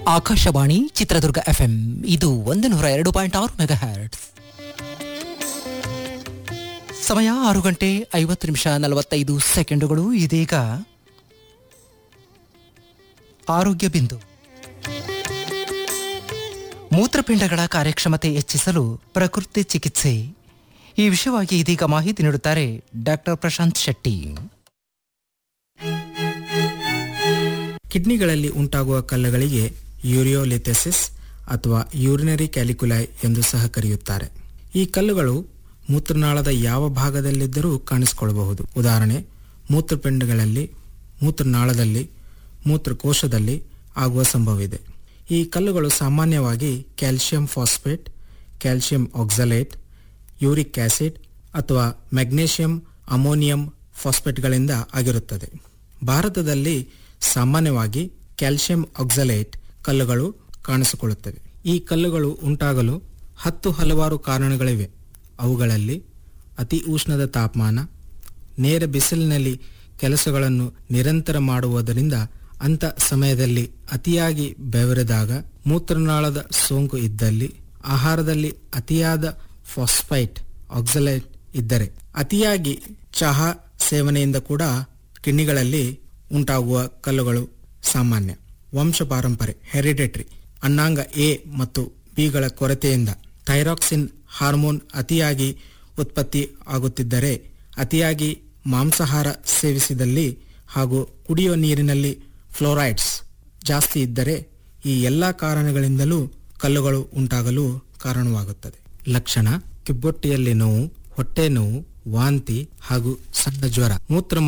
Akashvani Chitradurga FM ಇದು ಒಂದು ನೂರ ಎರಡು ಪಾಯಿಂಟ್ ಆರು ಮೆಗಾ ಹ್ಯಾಟ್ಸ್ ಸಮಯ ಆರು ಗಂಟೆ ಐವತ್ತು ನಿಮಿಷ ನಲವತ್ತೈದು ಸೆಕೆಂಡುಗಳು ಇದೀಗ ಆರೋಗ್ಯ ಬಿಂದು ಮೂತ್ರಪಿಂಡಗಳ ಕಾರ್ಯಕ್ಷಮತೆ ಹೆಚ್ಚಿಸಲು ಪ್ರಕೃತಿ ಚಿಕಿತ್ಸೆ ಈ ವಿಷಯವಾಗಿ ಇದೀಗ ಮಾಹಿತಿ ನೀಡುತ್ತಾರೆ ಡಾಕ್ಟರ್ ಪ್ರಶಾಂತ್ ಶೆಟ್ಟಿ ಕಿಡ್ನಿಗಳಲ್ಲಿ ಉಂಟಾಗುವ ಕಲ್ಲುಗಳಿಗೆ ಯೂರಿಯೋಲಿಥೆಸಿಸ್ ಅಥವಾ ಯೂರಿನರಿ ಕ್ಯಾಲಿಕ್ಯುಲೈ ಎಂದು ಸಹ ಕರೆಯುತ್ತಾರೆ ಈ ಕಲ್ಲುಗಳು ಮೂತ್ರನಾಳದ ಯಾವ ಭಾಗದಲ್ಲಿದ್ದರೂ ಕಾಣಿಸಿಕೊಳ್ಳಬಹುದು ಉದಾಹರಣೆ ಮೂತ್ರಪಿಂಡಗಳಲ್ಲಿ ಮೂತ್ರನಾಳದಲ್ಲಿ ಮೂತ್ರಕೋಶದಲ್ಲಿ ಆಗುವ ಸಂಭವವಿದೆ ಈ ಕಲ್ಲುಗಳು ಸಾಮಾನ್ಯವಾಗಿ calcium phosphate calcium oxalate uric acid ಅಥವಾ ಮೆಗ್ನೇಷಿಯಂ ಅಮೋನಿಯಂ ಫಾಸ್ಫೇಟ್ಗಳಿಂದ ಆಗಿರುತ್ತದೆ ಭಾರತದಲ್ಲಿ ಸಾಮಾನ್ಯವಾಗಿ ಕ್ಯಾಲ್ಸಿಯಂ ಆಕ್ಸಲೇಟ್ ಕಲ್ಲುಗಳು ಕಾಣಿಸಿಕೊಳ್ಳುತ್ತವೆ ಈ ಕಲ್ಲುಗಳು ಉಂಟಾಗಲು ಹತ್ತು ಹಲವಾರು ಕಾರಣಗಳಿವೆ ಅವುಗಳಲ್ಲಿ ಅತಿ ಉಷ್ಣದ ತಾಪಮಾನ ನೇರ ಬಿಸಿಲಿನಲ್ಲಿ ಕೆಲಸಗಳನ್ನು ನಿರಂತರ ಮಾಡುವುದರಿಂದ ಅಂಥ ಸಮಯದಲ್ಲಿ ಅತಿಯಾಗಿ ಬೆವರಿದಾಗ ಮೂತ್ರನಾಳದ ಸೋಂಕು ಇದ್ದಲ್ಲಿ ಆಹಾರದಲ್ಲಿ ಅತಿಯಾದ ಫಾಸ್ಫೈಟ್ ಆಕ್ಸಲೈಟ್ ಇದ್ದರೆ ಅತಿಯಾಗಿ ಚಹಾ ಸೇವನೆಯಿಂದ ಕೂಡ ಕಿಡ್ನಿಗಳಲ್ಲಿ ಉಂಟಾಗುವ ಕಲ್ಲುಗಳು ಸಾಮಾನ್ಯ ವಂಶ ಪಾರಂಪರೆ ಹೆರಿಡೆಟ್ರಿ ಅನ್ನಾಂಗ ಎ ಮತ್ತು ಬಿಗಳ ಕೊರತೆಯಿಂದ ಥೈರಾಕ್ಸಿನ್ ಹಾರ್ಮೋನ್ ಅತಿಯಾಗಿ ಉತ್ಪತ್ತಿ ಆಗುತ್ತಿದ್ದರೆ ಅತಿಯಾಗಿ ಮಾಂಸಾಹಾರ ಸೇವಿಸಿದಲ್ಲಿ ಹಾಗೂ ಕುಡಿಯುವ ನೀರಿನಲ್ಲಿ ಫ್ಲೋರೈಡ್ಸ್ ಜಾಸ್ತಿ ಇದ್ದರೆ ಈ ಎಲ್ಲ ಕಾರಣಗಳಿಂದಲೂ ಕಲ್ಲುಗಳು ಉಂಟಾಗಲು ಕಾರಣವಾಗುತ್ತದೆ ಲಕ್ಷಣ ಕಿಬ್ಬೊಟ್ಟೆಯಲ್ಲಿ ನೋವು ಹೊಟ್ಟೆ ನೋವು ವಾಂತಿ ಹಾಗೂ ಸಣ್ಣ ಜ್ವರ ಮೂತ್ರ